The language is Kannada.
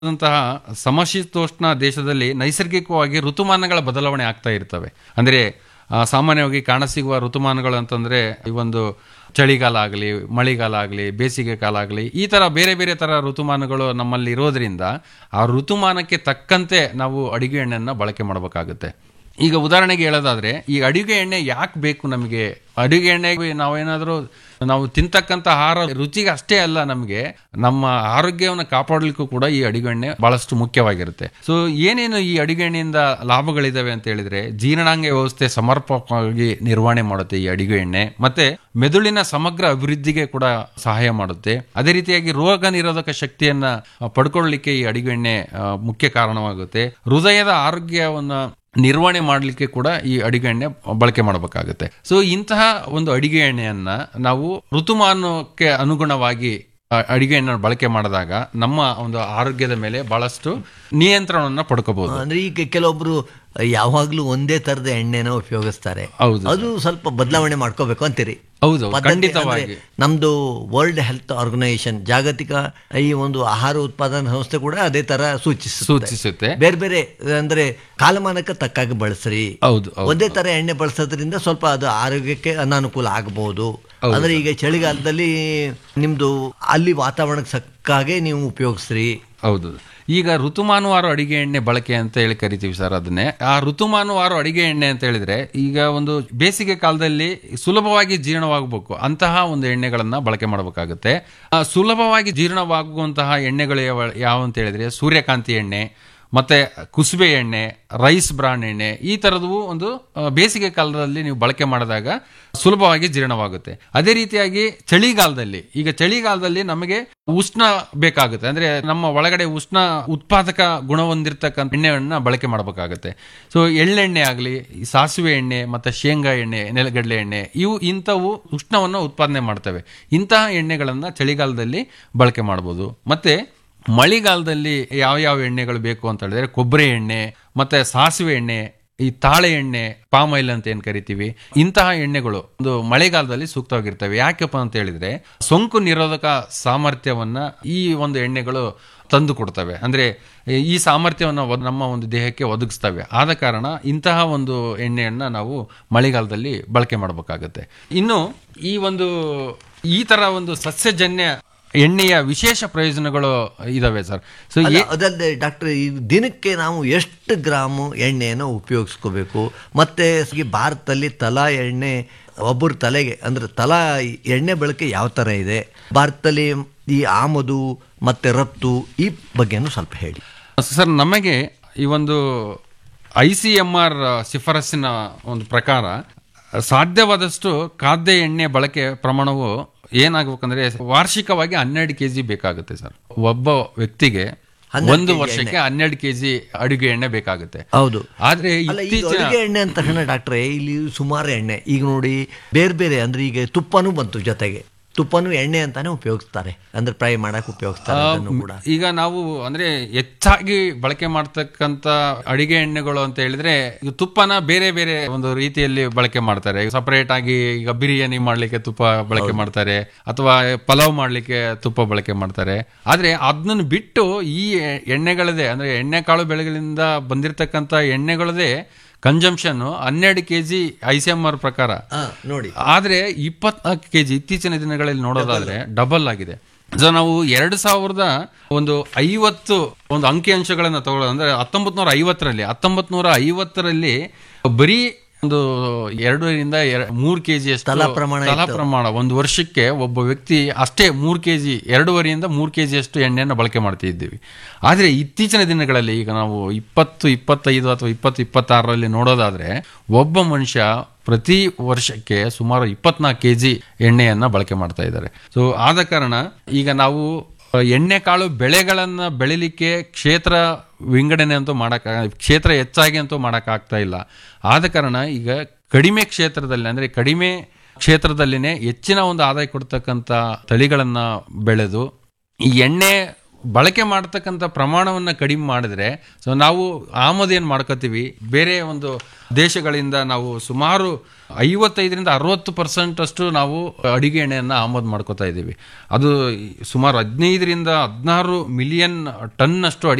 ಅಂತಹ ಸಮಶೀತೋಷ್ಣ ದೇಶದಲ್ಲಿ ನೈಸರ್ಗಿಕವಾಗಿ ಋತುಮಾನಗಳ ಬದಲಾವಣೆ ಆಗ್ತಾ ಇರ್ತವೆ ಅಂದರೆ ಆ, ಸಾಮಾನ್ಯವಾಗಿ ಕಾಣಸಿಗುವ ಋತುಮಾನಗಳು ಅಂತಂದ್ರೆ ಈ ಒಂದು ಚಳಿಗಾಲ ಆಗಲಿ ಮಳೆಗಾಲ ಆಗಲಿ ಬೇಸಿಗೆ ಕಾಲ ಆಗಲಿ ಈ ಥರ ಬೇರೆ ಬೇರೆ ಥರ ಋತುಮಾನಗಳು ನಮ್ಮಲ್ಲಿ ಇರೋದ್ರಿಂದ ಆ ಋತುಮಾನಕ್ಕೆ ತಕ್ಕಂತೆ ನಾವು ಅಡಿಗೆ ಎಣ್ಣೆಯನ್ನು ಬಳಕೆ ಮಾಡಬೇಕಾಗುತ್ತೆ ಈಗ ಉದಾಹರಣೆಗೆ ಹೇಳೋದಾದ್ರೆ ಈ ಅಡುಗೆ ಎಣ್ಣೆ ಯಾಕೆ ಬೇಕು ನಮಗೆ ಅಡುಗೆ ಎಣ್ಣೆಗೆ ನಾವೇನಾದರೂ ನಾವು ತಿಂತಕ್ಕಂಥ ಆಹಾರ ರುಚಿಗೆ ಅಷ್ಟೇ ಅಲ್ಲ ನಮಗೆ ನಮ್ಮ ಆರೋಗ್ಯವನ್ನು ಕಾಪಾಡಲಿಕ್ಕೂ ಕೂಡ ಈ ಅಡುಗೆ ಎಣ್ಣೆ ಬಹಳಷ್ಟು ಮುಖ್ಯವಾಗಿರುತ್ತೆ ಸೊ ಏನೇನು ಈ ಅಡುಗೆ ಎಣ್ಣೆಯಿಂದ ಲಾಭಗಳಿದಾವೆ ಅಂತ ಹೇಳಿದ್ರೆ ಜೀರ್ಣಾಂಗ ವ್ಯವಸ್ಥೆ ಸಮರ್ಪಕವಾಗಿ ನಿರ್ವಹಣೆ ಮಾಡುತ್ತೆ ಈ ಅಡುಗೆ ಎಣ್ಣೆ ಮತ್ತೆ ಮೆದುಳಿನ ಸಮಗ್ರ ಅಭಿವೃದ್ಧಿಗೆ ಕೂಡ ಸಹಾಯ ಮಾಡುತ್ತೆ ಅದೇ ರೀತಿಯಾಗಿ ರೋಗ ನಿರೋಧಕ ಶಕ್ತಿಯನ್ನ ಆ, ಪಡ್ಕೊಳ್ಳಿಕ್ಕೆ ಈ ಅಡುಗೆ ಎಣ್ಣೆ ಆ, ಮುಖ್ಯ ಕಾರಣವಾಗುತ್ತೆ ಹೃದಯದ ಆರೋಗ್ಯವನ್ನ ನಿರ್ವಹಣೆ ಮಾಡಲಿಕ್ಕೆ ಕೂಡ ಈ ಅಡಿಗೆ ಎಣ್ಣೆ ಬಳಕೆ ಮಾಡಬೇಕಾಗುತ್ತೆ ಸೊ ಇಂತಹ ಒಂದು ಅಡಿಗೆ ಎಣ್ಣೆಯನ್ನ ನಾವು ಋತುಮಾನಕ್ಕೆ ಅನುಗುಣವಾಗಿ ಅ- ಅಡಿಗೆ ಎಣ್ಣೆ ಬಳಕೆ ಮಾಡಿದಾಗ ನಮ್ಮ ಒಂದು ಆರೋಗ್ಯದ ಮೇಲೆ ಬಹಳಷ್ಟು ನಿಯಂತ್ರಣವನ್ನ ಪಡ್ಕೋಬಹುದು ಅಂದ್ರೆ ಈಗ ಕೆಲವೊಬ್ರು ಯಾವಾಗ್ಲೂ ಒಂದೇ ತರದ ಎಣ್ಣೆನ ಉಪಯೋಗಿಸ್ತಾರೆ ಹೌದು ಅದು ಸ್ವಲ್ಪ ಬದಲಾವಣೆ ಮಾಡ್ಕೋಬೇಕು ಅಂತೀರಿ ಹೌದು ಪದ್ಧತಿ ಖಂಡಿತವಾಗಿ ಅಂದ್ರೆ ನಮ್ದು ವರ್ಲ್ಡ್ ಹೆಲ್ತ್ ಆರ್ಗನೈಸೇಷನ್ ಜಾಗತಿಕ ಈ ಒಂದು ಆಹಾರ ಉತ್ಪಾದನಾ ಸಂಸ್ಥೆ ಕೂಡ ಅದೇ ತರ ಸೂಚಿಸುತ್ತೆ ಸೂಚಿಸುತ್ತೆ ಬೇರೆ ಬೇರೆ ಅಂದ್ರೆ ಕಾಲಮಾನಕ್ಕೆ ತಕ್ಕಾಗಿ ಬಳಸ್ರಿ ಹೌದು ಹೌದು ಒಂದೇ ತರ ಎಣ್ಣೆ ಬಳಸೋದ್ರಿಂದ ಸ್ವಲ್ಪ ಅದು ಆರೋಗ್ಯಕ್ಕೆ ಅನಾನುಕೂಲ ಆಗಬಹುದು ಅಂದ್ರೆ ಈಗ ಚಳಿಗಾಲದಲ್ಲಿ ನಿಮ್ದು ಅಲ್ಲಿ ವಾತಾವರಣಕ್ಕೆ ಸಕ್ಕಾಗೆ ನೀವು ಉಪಯೋಗಿಸ್ರಿ ಹೌದು ಈಗ ಋತುಮಾನುವಾರು ಅಡಿಗೆ ಎಣ್ಣೆ ಬಳಕೆ ಅಂತ ಹೇಳಿ ಕರಿತೀವಿ ಸರ್ ಅದನ್ನೇ ಆ ಋತುಮಾನುವಾರು ಅಡಿಗೆ ಎಣ್ಣೆ ಅಂತ ಹೇಳಿದ್ರೆ ಈಗ ಒಂದು ಬೇಸಿಗೆ ಕಾಲದಲ್ಲಿ ಸುಲಭವಾಗಿ ಜೀರ್ಣವಾಗಬೇಕು ಅಂತಹ ಒಂದು ಎಣ್ಣೆಗಳನ್ನ ಬಳಕೆ ಮಾಡಬೇಕಾಗುತ್ತೆ ಆ ಸುಲಭವಾಗಿ ಜೀರ್ಣವಾಗುವಂತಹ ಎಣ್ಣೆಗಳು ಯಾವ ಯಾವ ಅಂತ ಹೇಳಿದ್ರೆ ಸೂರ್ಯಕಾಂತಿ ಎಣ್ಣೆ ಮತ್ತೆ ಕುಸುಬೆ ಎಣ್ಣೆ ರೈಸ್ ಬ್ರಾನ್ ಎಣ್ಣೆ ಈ ತರದವು ಒಂದು ಆ, ಬೇಸಿಗೆ ಕಾಲದಲ್ಲಿ ನೀವು ಬಳಕೆ ಮಾಡಿದಾಗ ಸುಲಭವಾಗಿ ಜೀರ್ಣವಾಗುತ್ತೆ ಅದೇ ರೀತಿಯಾಗಿ ಚಳಿಗಾಲದಲ್ಲಿ ಈಗ ಚಳಿಗಾಲದಲ್ಲಿ ನಮಗೆ ಉಷ್ಣ ಬೇಕಾಗುತ್ತೆ ಅಂದ್ರೆ ನಮ್ಮ ಒಳಗಡೆ ಉಷ್ಣ ಉತ್ಪಾದಕ ಗುಣ ಹೊಂದಿರತಕ್ಕಂಥ ಎಣ್ಣೆಯನ್ನ ಬಳಕೆ ಮಾಡಬೇಕಾಗುತ್ತೆ ಸೊ ಎಳ್ಳೆಣ್ಣೆ ಆಗಲಿ ಸಾಸಿವೆ ಎಣ್ಣೆ ಮತ್ತೆ ಶೇಂಗಾ ಎಣ್ಣೆ ನೆಲಗಡಲೆ ಎಣ್ಣೆ ಇವು ಇಂಥವು ಉಷ್ಣವನ್ನು ಉತ್ಪಾದನೆ ಮಾಡ್ತವೆ ಇಂತಹ ಎಣ್ಣೆಗಳನ್ನ ಚಳಿಗಾಲದಲ್ಲಿ ಬಳಕೆ ಮಾಡಬಹುದು ಮತ್ತೆ ಮಳೆಗಾಲದಲ್ಲಿ ಯಾವ ಯಾವ ಎಣ್ಣೆಗಳು ಬೇಕು ಅಂತ ಹೇಳಿದ್ರೆ ಕೊಬ್ಬರಿ ಎಣ್ಣೆ ಮತ್ತೆ ಸಾಸಿವೆ ಎಣ್ಣೆ ಈ ತಾಳೆ ಎಣ್ಣೆ ಪಾಮ್ ಆಯಿಲ್ ಅಂತ ಏನ್ ಕರಿತೀವಿ ಇಂತಹ ಎಣ್ಣೆಗಳು ಒಂದು ಮಳೆಗಾಲದಲ್ಲಿ ಸೂಕ್ತವಾಗಿರ್ತವೆ ಯಾಕಪ್ಪ ಅಂತ ಹೇಳಿದ್ರೆ ಸೋಂಕು ನಿರೋಧಕ ಸಾಮರ್ಥ್ಯವನ್ನ ಈ ಒಂದು ಎಣ್ಣೆಗಳು ತಂದು ಕೊಡ್ತವೆ ಅಂದ್ರೆ ಈ ಸಾಮರ್ಥ್ಯವನ್ನು ಒದ್- ನಮ್ಮ ಒಂದು ದೇಹಕ್ಕೆ ಒದಗಿಸ್ತವೆ ಆದ ಕಾರಣ ಇಂತಹ ಒಂದು ಎಣ್ಣೆಯನ್ನ ನಾವು ಮಳೆಗಾಲದಲ್ಲಿ ಬಳಕೆ ಮಾಡಬೇಕಾಗತ್ತೆ ಇನ್ನು ಈ ಒಂದು ಈ ತರ ಒಂದು ಸಸ್ಯಜನ್ಯ ಎಣ್ಣೆಯ ವಿಶೇಷ ಪ್ರಯೋಜನಗಳು ಇದಾವೆ ಸರ್ ಸೊ ಅಲ್ಲ, ಅದಲ್ಲದೆ ಡಾಕ್ಟರ್ ಈ ದಿನಕ್ಕೆ ನಾವು ಎಷ್ಟು ಗ್ರಾಮು ಎಣ್ಣೆಯನ್ನು ಉಪಯೋಗಿಸ್ಕೋಬೇಕು ಮತ್ತೆ ಈ ಭಾರತದಲ್ಲಿ ತಲಾ ಎಣ್ಣೆ ಒಬ್ಬರ ತಲೆಗೆ ಅಂದ್ರೆ ತಲಾ ಎಣ್ಣೆ ಬಳಕೆ ಯಾವ ಥರ ಇದೆ ಭಾರತದಲ್ಲಿ ಈ ಆಮದು ಮತ್ತೆ ರಫ್ತು ಈ ಬಗ್ಗೆನೂ ಸ್ವಲ್ಪ ಹೇಳಿ ಸರ್ ನಮಗೆ ಈ ಒಂದು ಐ ಸಿ ಎಂ ಆರ್ ಶಿಫಾರಸ್ಸಿನ ಒಂದು ಪ್ರಕಾರ ಸಾಧ್ಯವಾದಷ್ಟು ಖಾದ್ಯ ಎಣ್ಣೆ ಬಳಕೆ ಪ್ರಮಾಣವು ಏನಾಗಬೇಕಂದ್ರೆ ವಾರ್ಷಿಕವಾಗಿ ಹನ್ನೆರಡು ಕೆಜಿ ಬೇಕಾಗುತ್ತೆ ಸರ್ ಒಬ್ಬ ವ್ಯಕ್ತಿಗೆ ಒಂದು ವರ್ಷಕ್ಕೆ ಹನ್ನೆರಡು ಕೆಜಿ ಅಡುಗೆ ಎಣ್ಣೆ ಬೇಕಾಗುತ್ತೆ ಹೌದು ಆದ್ರೆ ಅಲ್ಲ ಈಗ ಇತ್ತೀಚಿನ ಅಡುಗೆ ಎಣ್ಣೆ ಅಂತ ತಕ್ಷಣ ಡಾಕ್ಟ್ರೆ ಇಲ್ಲಿ ಸುಮಾರು ಎಣ್ಣೆ ಈಗ ನೋಡಿ ಬೇರೆ ಬೇರೆ ಅಂದ್ರೆ ಈಗ ತುಪ್ಪನೂ ಬಂತು ಜೊತೆಗೆ ತುಪ್ಪನೂ ಎಣ್ಣೆ ಅಂತಾನೆ ಉಪಯೋಗಿಸ್ತಾರೆ ಅಂದ್ರೆ ಫ್ರೈ ಮಾಡಕ್ ಉಪಯೋಗಿಸ್ತಾರೆ ಅದನ್ನು ಕೂಡ ಈಗ ನಾವು ಅಂದ್ರೆ ಹೆಚ್ಚಾಗಿ ಬಳಕೆ ಮಾಡ್ತಕ್ಕಂತ ಅಡಿಗೆ ಎಣ್ಣೆಗಳು ಅಂತ ಹೇಳಿದ್ರೆ ಈಗ ತುಪ್ಪನ ಬೇರೆ ಬೇರೆ ಒಂದು ರೀತಿಯಲ್ಲಿ ಬಳಕೆ ಮಾಡ್ತಾರೆ ಸಪರೇಟ್ ಆಗಿ ಈಗ ಬಿರಿಯಾನಿ ಮಾಡ್ಲಿಕ್ಕೆ ತುಪ್ಪ ಬಳಕೆ ಮಾಡ್ತಾರೆ ಅಥವಾ ಪಲಾವ್ ಮಾಡ್ಲಿಕ್ಕೆ ತುಪ್ಪ ಬಳಕೆ ಮಾಡ್ತಾರೆ ಆದ್ರೆ ಅದನ್ನ ಬಿಟ್ಟು ಈ ಎಣ್ಣೆಗಳದೇ ಅಂದ್ರೆ ಎಣ್ಣೆಕಾಳು ಬೆಳೆಗಳಿಂದ ಬಂದಿರತಕ್ಕಂತ ಎಣ್ಣೆಗಳದೇ ಕನ್ಸಂಪ್ಷನ್ ಹನ್ನೆರಡು KG I C M R ಪ್ರಕಾರ ಹಾ ನೋಡಿ ಆದ್ರೆ ಇಪ್ಪತ್ನಾಲ್ಕು ಕೆಜಿ ಇತ್ತೀಚಿನ ದಿನಗಳಲ್ಲಿ ನೋಡೋದಾದ್ರೆ ಡಬಲ್ ಆಗಿದೆ ಸೊ ನಾವು ಎರಡು ಸಾವಿರದ ಒಂದು ಐವತ್ತು ಒಂದು ಅಂಕಿಅಂಶಗಳನ್ನ ತಗೊಳ್ಳೋದು ಅಂದ್ರೆ ಹತ್ತೊಂಬತ್ ನೂರ ಐವತ್ತರಲ್ಲಿ ಹತ್ತೊಂಬತ್ ನೂರ ಐವತ್ತರಲ್ಲಿ ಬರೀ ಒಂದು ಎರಡರಿಂದ ಮೂರು ಕೆಜಿ ಅಷ್ಟು ತಲಾ ಪ್ರಮಾಣ ತಲಾ ಪ್ರಮಾಣ ಒಂದು ವರ್ಷಕ್ಕೆ ಒಬ್ಬ ವ್ಯಕ್ತಿ ಅಷ್ಟೇ ಮೂರು ಕೆಜಿ ಎರಡೂವರೆಯಿಂದ ಮೂರು ಕೆಜಿ ಅಷ್ಟು ಎಣ್ಣೆಯನ್ನು ಬಳಕೆ ಮಾಡ್ತಾ ಇದ್ದೀವಿ ಆದ್ರೆ ಇತ್ತೀಚಿನ ದಿನಗಳಲ್ಲಿ ಈಗ ನಾವು ಇಪ್ಪತ್ತು ಇಪ್ಪತ್ತೈದು ಅಥವಾ ಇಪ್ಪತ್ತು ಇಪ್ಪತ್ತಾರರಲ್ಲಿ ನೋಡೋದಾದ್ರೆ ಒಬ್ಬ ಮನುಷ್ಯ ಪ್ರತಿ ವರ್ಷಕ್ಕೆ ಸುಮಾರು ಇಪ್ಪತ್ನಾಲ್ಕು ಕೆ ಜಿ ಎಣ್ಣೆಯನ್ನ ಬಳಕೆ ಮಾಡ್ತಾ ಇದ್ದಾರೆ ಸೊ ಆದ ಕಾರಣ ಈಗ ನಾವು ಎಣ್ಣೆಕಾಳು ಬೆಳೆಗಳನ್ನ ಬೆಳಿಲಿಕ್ಕೆ ಕ್ಷೇತ್ರ ವಿಂಗಡಣೆ ಅಂತೂ ಮಾಡಕ್ ಕ್ಷೇತ್ರ ಹೆಚ್ಚಾಗಿ ಅಂತೂ ಮಾಡಕ್ ಆಗ್ತಾ ಇಲ್ಲ ಆದ ಕಾರಣ ಈಗ ಕಡಿಮೆ ಕ್ಷೇತ್ರದಲ್ಲಿ ಅಂದ್ರೆ ಕಡಿಮೆ ಕ್ಷೇತ್ರದಲ್ಲಿನೇ ಹೆಚ್ಚಿನ ಒಂದು ಆದಾಯ ಕೊಡ್ತಕ್ಕಂಥ ತಳಿಗಳನ್ನ ಬೆಳೆದು ಈ ಎಣ್ಣೆ ಬಳಕೆ ಮಾಡ್ತಕ್ಕಂಥ ಪ್ರಮಾಣವನ್ನು ಕಡಿಮೆ ಮಾಡಿದ್ರೆ ಸೊ ನಾವು ಆಮದು ಏನು ಮಾಡ್ಕೋತೀವಿ ಬೇರೆ ಒಂದು ದೇಶಗಳಿಂದ ನಾವು ಸುಮಾರು ಐವತ್ತೈದರಿಂದ ಅರವತ್ತು ಪರ್ಸೆಂಟ್ ಅಷ್ಟು ನಾವು ಅಡಿಗೆ ಎಣ್ಣೆಯನ್ನು ಆಮದು ಮಾಡ್ಕೋತಾ ಇದ್ದೀವಿ ಅದು ಸುಮಾರು ಹದಿನೈದರಿಂದ ಹದಿನಾರು ಮಿಲಿಯನ್ ಟನ್ ಅಷ್ಟು